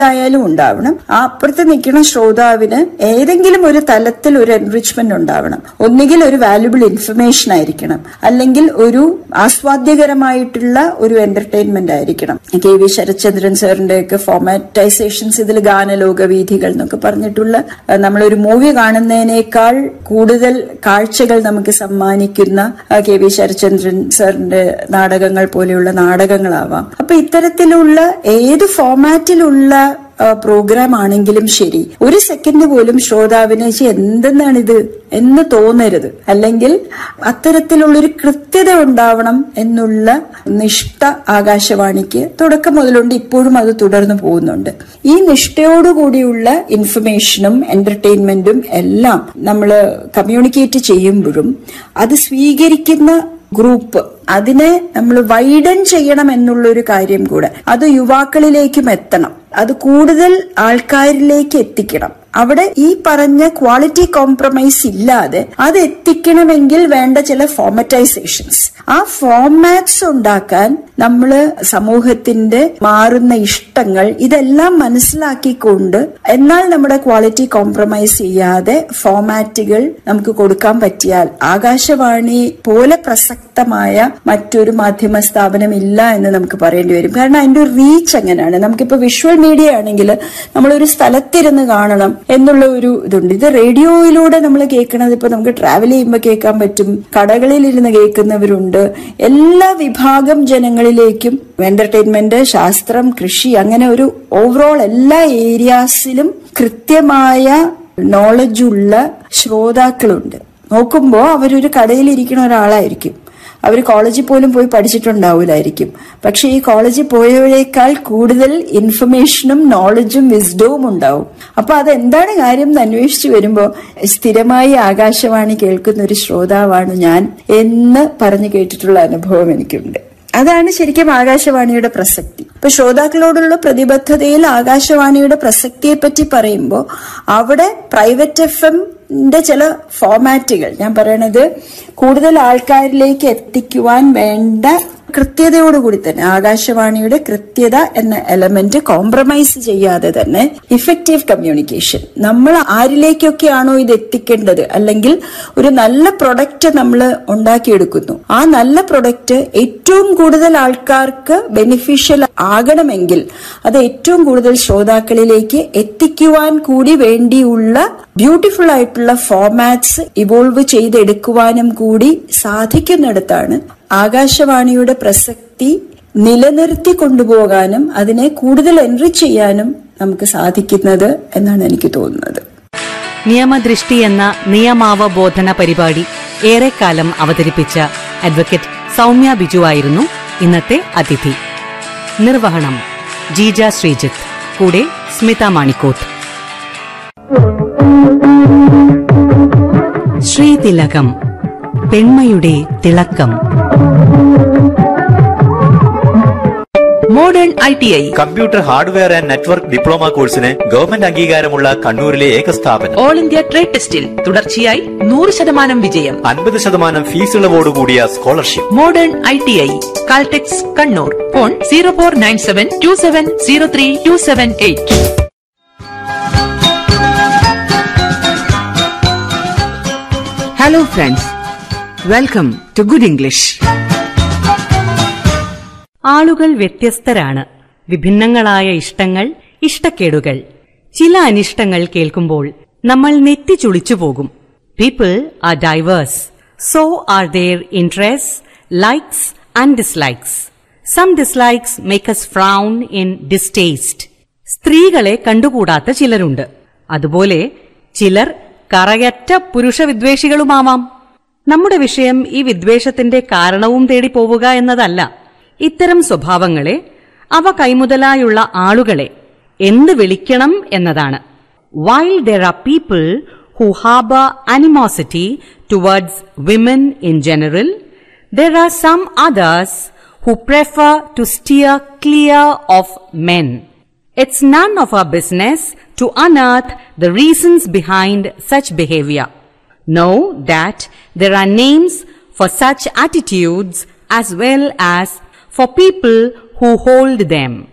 ആയാലും ഉണ്ടാവണം ആ അപ്പുറത്ത് നിൽക്കുന്ന ശ്രോതാവിന് ഏതെങ്കിലും ഒരു തലത്തിൽ ഒരു എൻറിച്ച്മെന്റ് ഉണ്ടാവണം ഒന്നുകിൽ ഒരു വാല്യുബിൾ ഇൻഫർമേഷൻ ആയിരിക്കണം അല്ലെങ്കിൽ ഒരു ആസ്വാദ്യകരമായിട്ടുള്ള ഒരു എന്റർടൈൻമെന്റ് ആയിരിക്കണം കെ വി ശരത്ചന്ദ്രൻ സാറിന്റെ ഒക്കെ ഫോമാറ്റൈസേഷൻസ് ഇതിൽ ഗാനലോക വീഥികൾ എന്നൊക്കെ പറഞ്ഞിട്ടുള്ള അഹ് നമ്മളൊരു മൂവി കാണുന്നതിനേക്കാൾ കൂടുതൽ കാഴ്ചകൾ നമുക്ക് സമ്മാനിക്കുന്ന അഹ് കെ വി ശരത്ചന്ദ്രൻ സാറിന്റെ നാടകങ്ങൾ പോലെയുള്ള നാടകങ്ങളാവാം അപ്പൊ ഇത്തരത്തിലുള്ള ഏത് ഫോമാറ്റിലുള്ള പ്രോഗ്രാം ആണെങ്കിലും ശരി ഒരു സെക്കൻഡ് പോലും ശ്രോതാവിന് "ശ്ശെ, എന്തെന്നാണിത് എന്ന് തോന്നരുത് അല്ലെങ്കിൽ അത്തരത്തിലുള്ളൊരു കൃത്യത ഉണ്ടാവണം എന്നുള്ള നിഷ്ഠ ആകാശവാണിക്ക് തുടക്കം മുതലുണ്ട് ഇപ്പോഴും അത് തുടർന്നു പോകുന്നുണ്ട് ഈ നിഷ്ഠയോടുകൂടിയുള്ള ഇൻഫർമേഷനും എന്റർടൈൻമെന്റും എല്ലാം നമ്മൾ കമ്മ്യൂണിക്കേറ്റ് ചെയ്യുമ്പോഴും അത് സ്വീകരിക്കുന്ന ഗ്രൂപ്പ് അതിനെ നമ്മൾ വൈഡൻ ചെയ്യണം എന്നുള്ള ഒരു കാര്യം കൂടെ അത് യുവാക്കളിലേക്കും എത്തണം അത് കൂടുതൽ ആൾക്കാരിലേക്ക് എത്തിക്കണം അവിടെ ഈ പറഞ്ഞ ക്വാളിറ്റി കോംപ്രമൈസ് ഇല്ലാതെ അത് എത്തിക്കണമെങ്കിൽ വേണ്ട ചില ഫോമറ്റൈസേഷൻസ് ആ ഫോമാറ്റ്സ് ഉണ്ടാക്കാൻ നമ്മൾ സമൂഹത്തിന്റെ മാറുന്ന ഇഷ്ടങ്ങൾ ഇതെല്ലാം മനസ്സിലാക്കിക്കൊണ്ട് എന്നാൽ നമ്മുടെ ക്വാളിറ്റി കോംപ്രമൈസ് ചെയ്യാതെ ഫോമാറ്റുകൾ നമുക്ക് കൊടുക്കാൻ പറ്റിയാൽ ആകാശവാണി പോലെ പ്രസക്തമായ മറ്റൊരു മാധ്യമ സ്ഥാപനം ഇല്ല എന്ന് നമുക്ക് പറയേണ്ടി വരും കാരണം അതിന്റെ ഒരു റീച്ച് എങ്ങനെയാണ് നമുക്കിപ്പോ വിഷ്വൽ മീഡിയ ആണെങ്കിൽ നമ്മളൊരു സ്ഥലത്തിരുന്ന് കാണണം എന്നുള്ള ഒരു ഇതുണ്ട് ഇത് റേഡിയോയിലൂടെ നമ്മൾ കേൾക്കണത് ഇപ്പൊ നമുക്ക് ട്രാവൽ ചെയ്യുമ്പോൾ കേൾക്കാൻ പറ്റും കടകളിൽ ഇരുന്ന് കേൾക്കുന്നവരുണ്ട് എല്ലാ വിഭാഗം ജനങ്ങളിലേക്കും എന്റർടൈൻമെന്റ് ശാസ്ത്രം കൃഷി അങ്ങനെ ഒരു ഓവറോൾ എല്ലാ ഏരിയാസിലും കൃത്യമായ നോളജുള്ള ശ്രോതാക്കളുണ്ട് നോക്കുമ്പോൾ അവരൊരു കടയിൽ ഇരിക്കുന്ന ഒരാളായിരിക്കും അവർ കോളേജിൽ പോലും പോയി പഠിച്ചിട്ടുണ്ടാവില്ലായിരിക്കും പക്ഷെ ഈ കോളേജിൽ പോയവരേക്കാൾ കൂടുതൽ ഇൻഫർമേഷനും നോളജും വിസ്ഡവും ഉണ്ടാവും അപ്പൊ അതെന്താണ് കാര്യം എന്ന് അന്വേഷിച്ചു വരുമ്പോൾ സ്ഥിരമായി ആകാശവാണി കേൾക്കുന്ന ഒരു ശ്രോതാവാണ് ഞാൻ എന്ന് പറഞ്ഞു കേട്ടിട്ടുള്ള അനുഭവം എനിക്കുണ്ട് അതാണ് ശരിക്കും ആകാശവാണിയുടെ പ്രസക്തി ഇപ്പൊ ശ്രോതാക്കളോടുള്ള പ്രതിബദ്ധതയിൽ ആകാശവാണിയുടെ പ്രസക്തിയെ പറ്റി പറയുമ്പോൾ അവിടെ പ്രൈവറ്റ് എഫ് എമ്മിന്റെ ചില ഫോമാറ്റുകൾ ഞാൻ പറയണത് കൂടുതൽ ആൾക്കാരിലേക്ക് എത്തിക്കുവാൻ വേണ്ട കൃത്യതയോടുകൂടി തന്നെ ആകാശവാണിയുടെ കൃത്യത എന്ന എലമെന്റ് കോംപ്രമൈസ് ചെയ്യാതെ തന്നെ ഇഫക്റ്റീവ് കമ്മ്യൂണിക്കേഷൻ നമ്മൾ ആരിലേക്കൊക്കെയാണോ ഇത് എത്തിക്കേണ്ടത് അല്ലെങ്കിൽ ഒരു നല്ല പ്രൊഡക്റ്റ് നമ്മൾ ഉണ്ടാക്കിയെടുക്കുന്നു ആ നല്ല പ്രൊഡക്റ്റ് ഏറ്റവും കൂടുതൽ ആൾക്കാർക്ക് ബെനിഫിഷ്യൽ ആകണമെങ്കിൽ അത് ഏറ്റവും കൂടുതൽ ശ്രോതാക്കളിലേക്ക് എത്തിക്കുവാൻ കൂടി വേണ്ടിയുള്ള ബ്യൂട്ടിഫുൾ ആയിട്ടുള്ള ഫോമാറ്റ്സ് ഇവോൾവ് ചെയ്തെടുക്കുവാനും കൂടി സാധിക്കുന്നിടത്താണ് ആകാശവാണിയുടെ പ്രസക്തി നിലനിർത്തി കൊണ്ടുപോകാനും അതിനെ കൂടുതൽ എൻറിച്ച് ചെയ്യാനും നമുക്ക് സാധിക്കുന്നത് എന്നാണ് എനിക്ക് തോന്നുന്നത് നിയമദൃഷ്ടി എന്ന നിയമാവബോധന പരിപാടി ഏറെക്കാലം അവതരിപ്പിച്ച അഡ്വക്കേറ്റ് സൗമ്യ ബിജു ആയിരുന്നു ഇന്നത്തെ അതിഥി നിർവഹണം ജീജ ശ്രീജിത്ത് കൂടെ സ്മിത മാണിക്കോത്ത് ശ്രീതിലകം പെൺമയുടെ തിളക്കം modern I T I computer hardware and network diploma കോഴ്സിന് ഗവൺമെന്റ് അംഗീകാരമുള്ള കണ്ണൂരിലെ ഏക സ്ഥാപനം ഓൾ ഇന്ത്യ ട്രേഡ് ടെസ്റ്റിൽ തുടർച്ചയായി നൂറ് ശതമാനം വിജയം അൻപത് ശതമാനം ഫീസ് ഇളവോടുകൂടിയ scholarship modern I T I Caltex Kannur phone zero four nine seven two seven zero three two seven eight Hello, friends. Welcome to Good English. ആളുകൾ വ്യത്യസ്തരാണ് വിഭിന്നങ്ങളായ ഇഷ്ടങ്ങൾ ഇഷ്ടക്കേടുകൾ ചില അനിഷ്ടങ്ങൾ കേൾക്കുമ്പോൾ നമ്മൾ നെറ്റി ചുളിച്ചു പോകും people are diverse so are their interest likes and dislikes some dislikes make us frown in distaste സ്ത്രീകളെ കണ്ടുകൂടാത്ത ചിലരുണ്ട് അതുപോലെ ചിലർ കറയറ്റ പുരുഷവിദ്വേഷികളുമാവാം നമ്മുടെ വിഷയം ഈ വിദ്വേഷത്തിന്റെ കാരണവും തേടി പോവുക എന്നതല്ല ഇത്തരം സ്വഭാവങ്ങളെ അവ കൈമുതലായുള്ള ആളുകളെ എന്ത് വിളിക്കണം എന്നതാണ് while there are people who harbour animosity towards women in general there are some others who prefer to steer clear of men It's none of our business to unearth the reasons behind such behavior. Know that there are names for such attitudes as well as for people who hold them.